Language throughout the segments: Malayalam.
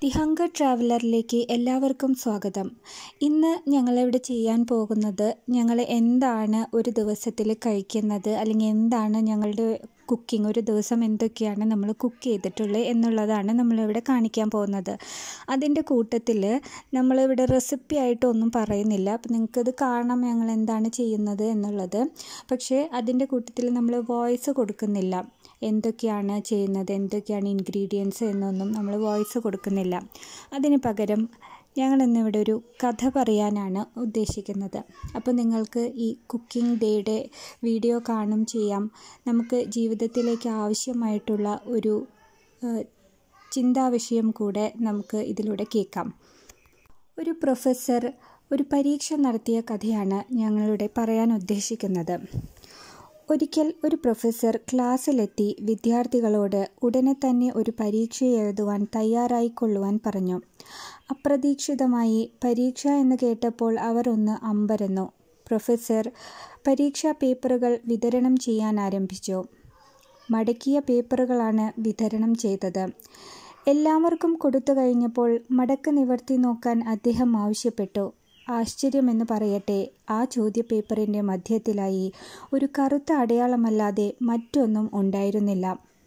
ദി ഹങ്കർ ട്രാവലറിലേക്ക് എല്ലാവർക്കും സ്വാഗതം ഇന്ന് ഞങ്ങളിവിടെ ചെയ്യാൻ പോകുന്നത് ഞങ്ങൾ എന്താണ് ഒരു ദിവസത്തിൽ കഴിക്കുന്നത് അല്ലെങ്കിൽ എന്താണ് ഞങ്ങളുടെ കുക്കിംഗ് ഒരു ദിവസം എന്തൊക്കെയാണ് നമ്മൾ കുക്ക് ചെയ്തിട്ടുള്ളത് എന്നുള്ളതാണ് നമ്മളിവിടെ കാണിക്കാൻ പോകുന്നത് അതിൻ്റെ കൂട്ടത്തിൽ നമ്മളിവിടെ റെസിപ്പി ആയിട്ടൊന്നും പറയുന്നില്ല അപ്പം നിങ്ങൾക്കത് കാണാം ഞങ്ങൾ എന്താണ് ചെയ്യുന്നത് എന്നുള്ളത് പക്ഷേ അതിൻ്റെ കൂട്ടത്തിൽ നമ്മൾ വോയിസ് കൊടുക്കുന്നില്ല എന്തൊക്കെയാണ് ചെയ്യുന്നത് എന്തൊക്കെയാണ് ഇൻഗ്രീഡിയൻസ് എന്നൊന്നും നമ്മൾ വോയിസ് കൊടുക്കുന്നില്ല അതിന് പകരം ഞങ്ങൾ ഇന്നിവിടെ ഒരു കഥ പറയാനാണ് ഉദ്ദേശിക്കുന്നത് അപ്പോൾ നിങ്ങൾക്ക് ഈ കുക്കിംഗ് ഡേയുടെ വീഡിയോ കാണും ചെയ്യാം നമുക്ക് ജീവിതത്തിലേക്ക് ആവശ്യമായിട്ടുള്ള ഒരു ഏഹ്, ചിന്താവിഷയം കൂടെ നമുക്ക് ഇതിലൂടെ കേൾക്കാം ഒരു പ്രൊഫസർ ഒരു പരീക്ഷ നടത്തിയ കഥയാണ് ഞങ്ങളിവിടെ പറയാൻ ഉദ്ദേശിക്കുന്നത് ഒരിക്കൽ ഒരു പ്രൊഫസർ ക്ലാസ്സിലെത്തി വിദ്യാർത്ഥികളോട് ഉടനെ തന്നെ ഒരു പരീക്ഷ എഴുതുവാൻ തയ്യാറായിക്കൊള്ളുവാൻ പറഞ്ഞു അപ്രതീക്ഷിതമായി പരീക്ഷ എന്ന് കേട്ടപ്പോൾ അവർ ഒന്ന് അമ്പരന്നു പ്രൊഫസർ പരീക്ഷാ പേപ്പറുകൾ വിതരണം ചെയ്യാൻ ആരംഭിച്ചു മടക്കിയ പേപ്പറുകളാണ് വിതരണം ചെയ്തത് എല്ലാവർക്കും കൊടുത്തു കഴിഞ്ഞപ്പോൾ മടക്ക് നിവർത്തി നോക്കാൻ അദ്ദേഹം ആവശ്യപ്പെട്ടു ആശ്ചര്യമെന്ന് പറയട്ടെ ആ ചോദ്യപേപ്പറിൻ്റെ മധ്യത്തിലായി ഒരു കറുത്ത അടയാളമല്ലാതെ മറ്റൊന്നും ഉണ്ടായിരുന്നില്ല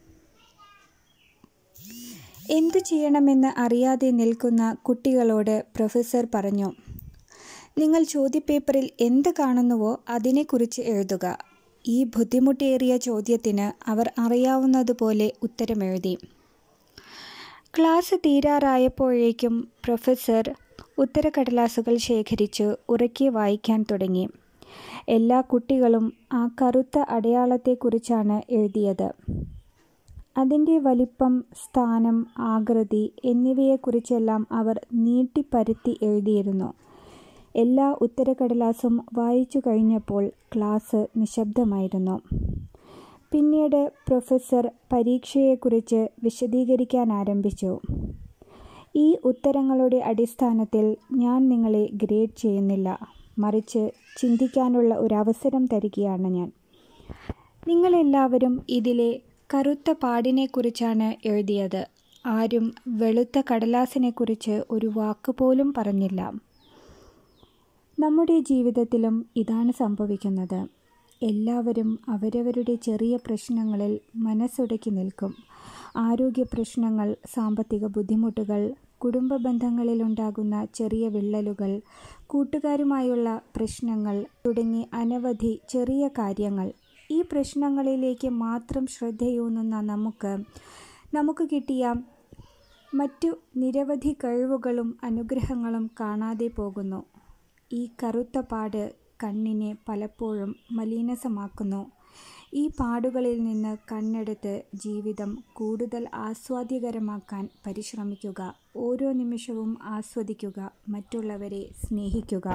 എന്തു ചെയ്യണമെന്ന് അറിയാതെ നിൽക്കുന്ന കുട്ടികളോട് പ്രൊഫസർ പറഞ്ഞു നിങ്ങൾ ചോദ്യപേപ്പറിൽ എന്ത് കാണുന്നുവോ അതിനെക്കുറിച്ച് എഴുതുക ഈ ബുദ്ധിമുട്ടേറിയ ചോദ്യത്തിന് അവർ അറിയാവുന്നതുപോലെ ഉത്തരമെഴുതി ക്ലാസ് തീരാറായപ്പോഴേക്കും പ്രൊഫസർ ഉത്തരക്കടലാസുകൾ ശേഖരിച്ച് ഉറക്കെ വായിക്കാൻ തുടങ്ങി എല്ലാ കുട്ടികളും ആ കറുത്ത അടയാളത്തെക്കുറിച്ചാണ് എഴുതിയത് അതിൻ്റെ വലിപ്പം സ്ഥാനം ആകൃതി എന്നിവയെക്കുറിച്ചെല്ലാം അവർ നീട്ടിപ്പരുത്തി എഴുതിയിരുന്നു എല്ലാ ഉത്തരക്കടലാസും വായിച്ചു കഴിഞ്ഞപ്പോൾ ക്ലാസ് നിശബ്ദമായിരുന്നു പിന്നീട് പ്രൊഫസർ പരീക്ഷയെക്കുറിച്ച് വിശദീകരിക്കാൻ ആരംഭിച്ചു ഈ ഉത്തരങ്ങളുടെ അടിസ്ഥാനത്തിൽ ഞാൻ നിങ്ങളെ ഗ്രേഡ് ചെയ്യുന്നില്ല മറിച്ച് ചിന്തിക്കാനുള്ള ഒരവസരം തരികയാണ് ഞാൻ നിങ്ങളെല്ലാവരും ഇതിലെ കറുത്ത പാടിനെക്കുറിച്ചാണ് എഴുതിയത് ആരും വെളുത്ത കടലാസിനെക്കുറിച്ച് ഒരു വാക്ക് പോലും പറഞ്ഞില്ല നമ്മുടെ ജീവിതത്തിലും ഇതാണ് സംഭവിക്കുന്നത് എല്ലാവരും അവരവരുടെ ചെറിയ പ്രശ്നങ്ങളിൽ മനസ്സുടക്കി നിൽക്കും ആരോഗ്യ പ്രശ്നങ്ങൾ സാമ്പത്തിക ബുദ്ധിമുട്ടുകൾ കുടുംബ ബന്ധങ്ങളിലുണ്ടാകുന്ന ചെറിയ വിള്ളലുകൾ കൂട്ടുകാരുമായുള്ള പ്രശ്നങ്ങൾ തുടങ്ങി അനവധി ചെറിയ കാര്യങ്ങൾ ഈ പ്രശ്നങ്ങളിലേക്ക് മാത്രം ശ്രദ്ധയൂന്നുന്ന നമുക്ക് നമുക്ക് കിട്ടിയ മറ്റു നിരവധി കഴിവുകളും അനുഗ്രഹങ്ങളും കാണാതെ പോകുന്നു ഈ കറുത്ത പാട് കണ്ണിനെ പലപ്പോഴും മലീനസമാക്കുന്നു ഈ പാടുകളിൽ നിന്ന് കണ്ണെടുത്ത് ജീവിതം കൂടുതൽ ആസ്വാദ്യകരമാക്കാൻ പരിശ്രമിക്കുക ഓരോ നിമിഷവും ആസ്വദിക്കുക മറ്റുള്ളവരെ സ്നേഹിക്കുക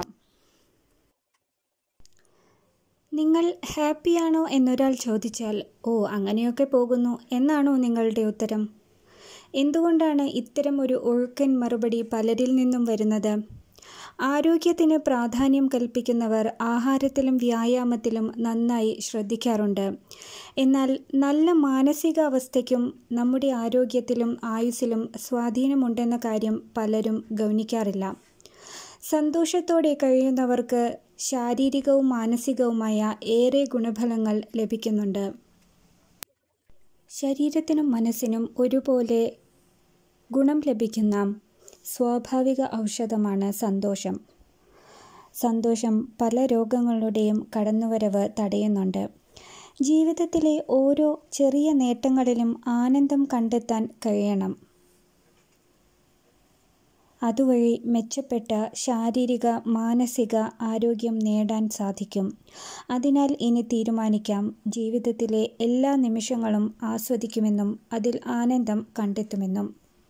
നിങ്ങൾ ഹാപ്പിയാണോ എന്നൊരാൾ ചോദിച്ചാൽ ഓ അങ്ങനെയൊക്കെ പോകുന്നു എന്നാണോ നിങ്ങളുടെ ഉത്തരം എന്തുകൊണ്ടാണ് ഇത്തരം ഒരു ഒഴുക്കൻ മറുപടി പലരിൽ നിന്നും വരുന്നത് ആരോഗ്യത്തിന് പ്രാധാന്യം കൽപ്പിക്കുന്നവർ ആഹാരത്തിലും വ്യായാമത്തിലും നന്നായി ശ്രദ്ധിക്കാറുണ്ട് എന്നാൽ നല്ല മാനസികാവസ്ഥയ്ക്കും നമ്മുടെ ആരോഗ്യത്തിലും ആയുസ്സിലും സ്വാധീനമുണ്ടെന്ന കാര്യം പലരും ഗൗനിക്കാറില്ല സന്തോഷത്തോടെ കഴിയുന്നവർക്ക് ശാരീരികവും മാനസികവുമായ ഏറെ ഗുണഫലങ്ങൾ ലഭിക്കുന്നുണ്ട് ശരീരത്തിനും മനസ്സിനും ഒരുപോലെ ഗുണം ലഭിക്കുന്ന സ്വാഭാവിക ഔഷധമാണ് സന്തോഷം സന്തോഷം പല രോഗങ്ങളുടെയും കടന്നുവരവ് തടയുന്നുണ്ട് ജീവിതത്തിലെ ഓരോ ചെറിയ നേട്ടങ്ങളിലും ആനന്ദം കണ്ടെത്താൻ കഴിയണം അതുവഴി മെച്ചപ്പെട്ട ശാരീരിക മാനസിക ആരോഗ്യം നേടാൻ സാധിക്കും അതിനാൽ ഇനി തീരുമാനിക്കാം ജീവിതത്തിലെ എല്ലാ നിമിഷങ്ങളും ആസ്വദിക്കുമെന്നും അതിൽ ആനന്ദം കണ്ടെത്തുമെന്നും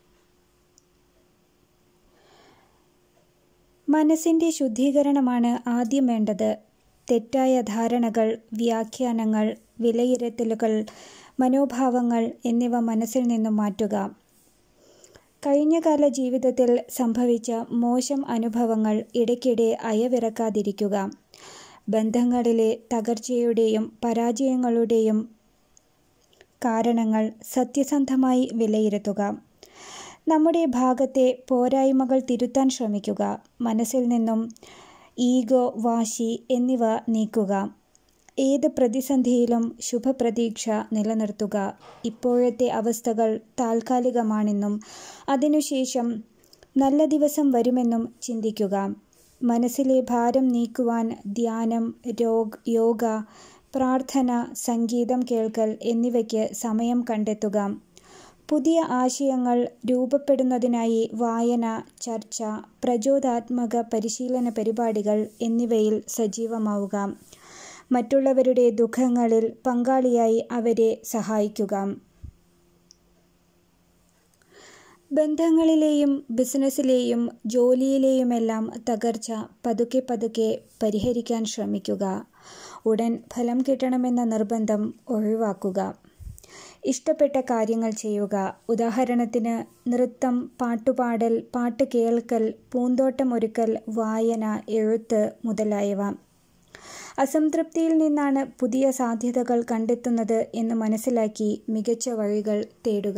മനസ്സിൻ്റെ ശുദ്ധീകരണമാണ് ആദ്യം വേണ്ടത് തെറ്റായ ധാരണകൾ വ്യാഖ്യാനങ്ങൾ വിലയിരുത്തലുകൾ മനോഭാവങ്ങൾ എന്നിവ മനസ്സിൽ നിന്നും മാറ്റുക കഴിഞ്ഞകാല ജീവിതത്തിൽ സംഭവിച്ച മോശം അനുഭവങ്ങൾ ഇടയ്ക്കിടെ അയവിറക്കാതിരിക്കുക ബന്ധങ്ങളിലെ തകർച്ചയുടെയും പരാജയങ്ങളുടെയും കാരണങ്ങൾ സത്യസന്ധമായി വിലയിരുത്തുക നമ്മുടെ ഭാഗത്തെ പോരായ്മകൾ തിരുത്താൻ ശ്രമിക്കുക മനസ്സിൽ നിന്നും ഈഗോ വാശി എന്നിവ നീക്കുക ഏത് പ്രതിസന്ധിയിലും ശുഭപ്രതീക്ഷ നിലനിർത്തുക ഇപ്പോഴത്തെ അവസ്ഥകൾ താൽക്കാലികമാണെന്നും അതിനുശേഷം നല്ല ദിവസം വരുമെന്നും ചിന്തിക്കുക മനസ്സിലെ ഭാരം നീക്കുവാൻ ധ്യാനം രോഗ് യോഗ പ്രാർത്ഥന സംഗീതം കേൾക്കൽ എന്നിവയ്ക്ക് സമയം കണ്ടെത്തുക പുതിയ ആശയങ്ങൾ രൂപപ്പെടുന്നതിനായി വായന ചർച്ച പ്രചോദാത്മക പരിശീലന പരിപാടികൾ എന്നിവയിൽ സജീവമാവുക മറ്റുള്ളവരുടെ ദുഃഖങ്ങളിൽ പങ്കാളിയായി അവരെ സഹായിക്കുക ബന്ധങ്ങളിലെയും ബിസിനസ്സിലെയും ജോലിയിലെയുമെല്ലാം തകർച്ച പതുക്കെ പതുക്കെ പരിഹരിക്കാൻ ശ്രമിക്കുക ഉടൻ ഫലം കിട്ടണമെന്ന നിർബന്ധം ഒഴിവാക്കുക ഇഷ്ടപ്പെട്ട കാര്യങ്ങൾ ചെയ്യുക ഉദാഹരണത്തിന് നൃത്തം പാട്ടുപാടൽ പാട്ട് കേൾക്കൽ പൂന്തോട്ടം ഒരുക്കൽ വായന എഴുത്ത് മുതലായവ അസംതൃപ്തിയിൽ നിന്നാണ് പുതിയ സാധ്യതകൾ കണ്ടെത്തുന്നത് എന്ന് മനസ്സിലാക്കി മികച്ച വഴികൾ തേടുക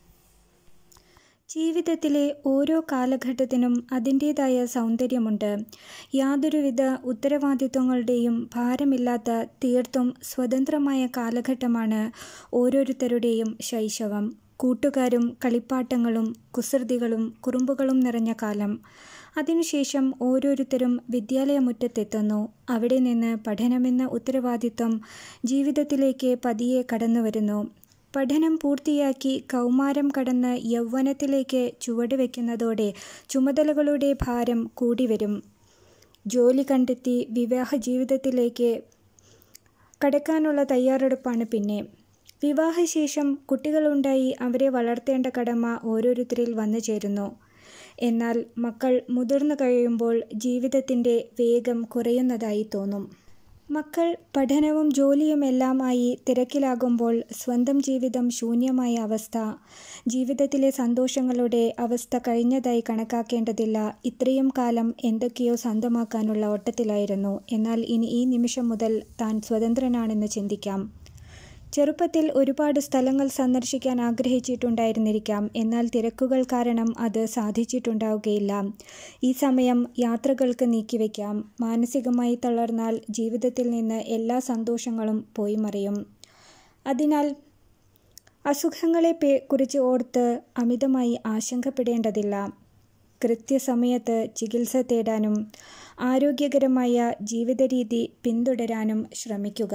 ജീവിതത്തിലെ ഓരോ കാലഘട്ടത്തിനും അതിൻ്റേതായ സൗന്ദര്യമുണ്ട് യാതൊരുവിധ ഉത്തരവാദിത്വങ്ങളുടെയും ഭാരമില്ലാത്ത തീർത്തും സ്വതന്ത്രമായ കാലഘട്ടമാണ് ഓരോരുത്തരുടെയും ശൈശവം കൂട്ടുകാരും കളിപ്പാട്ടങ്ങളും കുസൃതികളും കുറുമ്പുകളും നിറഞ്ഞ കാലം അതിനുശേഷം ഓരോരുത്തരും വിദ്യാലയമുറ്റത്തെത്തുന്നു അവിടെ നിന്ന് പഠനമെന്ന ഉത്തരവാദിത്വം ജീവിതത്തിലേക്ക് പതിയെ കടന്നു വരുന്നു പഠനം പൂർത്തിയാക്കി കൗമാരം കടന്ന് യൗവനത്തിലേക്ക് ചുവടുവെക്കുന്നതോടെ ചുമതലകളുടെ ഭാരം കൂടി വരും ജോലി കണ്ടെത്തി വിവാഹ ജീവിതത്തിലേക്ക് കടക്കാനുള്ള തയ്യാറെടുപ്പാണ് പിന്നെ വിവാഹശേഷം കുട്ടികളുണ്ടായി അവരെ വളർത്തേണ്ട കടമ ഓരോരുത്തരിൽ വന്നു ചേരുന്നു എന്നാൽ മക്കൾ മുതിർന്നു കഴിയുമ്പോൾ ജീവിതത്തിൻ്റെ വേഗം കുറയുന്നതായി തോന്നും മക്കൾ പഠനവും ജോലിയുമെല്ലാമായി തിരക്കിലാകുമ്പോൾ സ്വന്തം ജീവിതം ശൂന്യമായ അവസ്ഥ ജീവിതത്തിലെ സന്തോഷങ്ങളുടെ അവസ്ഥ കഴിഞ്ഞതായി കണക്കാക്കേണ്ടതില്ല ഇത്രയും കാലം എന്തൊക്കെയോ സ്വന്തമാക്കാനുള്ള ഓട്ടത്തിലായിരുന്നു എന്നാൽ ഇനി ഈ നിമിഷം മുതൽ താൻ സ്വതന്ത്രനാണെന്ന് ചിന്തിക്കാം ചെറുപ്പത്തിൽ ഒരുപാട് സ്ഥലങ്ങൾ സന്ദർശിക്കാൻ ആഗ്രഹിച്ചിട്ടുണ്ടായിരുന്നിരിക്കാം എന്നാൽ തിരക്കുകൾ കാരണം അത് സാധിച്ചിട്ടുണ്ടാവുകയില്ല ഈ സമയം യാത്രകൾക്ക് നീക്കിവെക്കാം മാനസികമായി തളർന്നാൽ ജീവിതത്തിൽ നിന്ന് എല്ലാ സന്തോഷങ്ങളും പോയി മറിയും അതിനാൽ അസുഖങ്ങളെ കുറിച്ച് ഓർത്ത് അമിതമായി ആശങ്കപ്പെടേണ്ടതില്ല കൃത്യസമയത്ത് ചികിത്സ തേടാനും ആരോഗ്യകരമായ ജീവിത രീതി പിന്തുടരാനും ശ്രമിക്കുക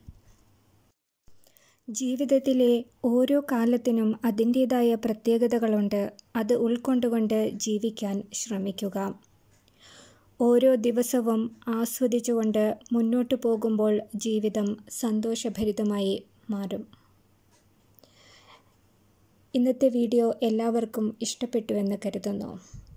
ജീവിതത്തിലെ ഓരോ കാലത്തിനും അതിൻ്റേതായ പ്രത്യേകതകളുണ്ട് അത് ഉൾക്കൊണ്ടുകൊണ്ട് ജീവിക്കാൻ ശ്രമിക്കുക ഓരോ ദിവസവും ആസ്വദിച്ചുകൊണ്ട് മുന്നോട്ടു പോകുമ്പോൾ ജീവിതം സന്തോഷഭരിതമായി മാറും ഇന്നത്തെ വീഡിയോ എല്ലാവർക്കും ഇഷ്ടപ്പെട്ടുവെന്ന് കരുതുന്നു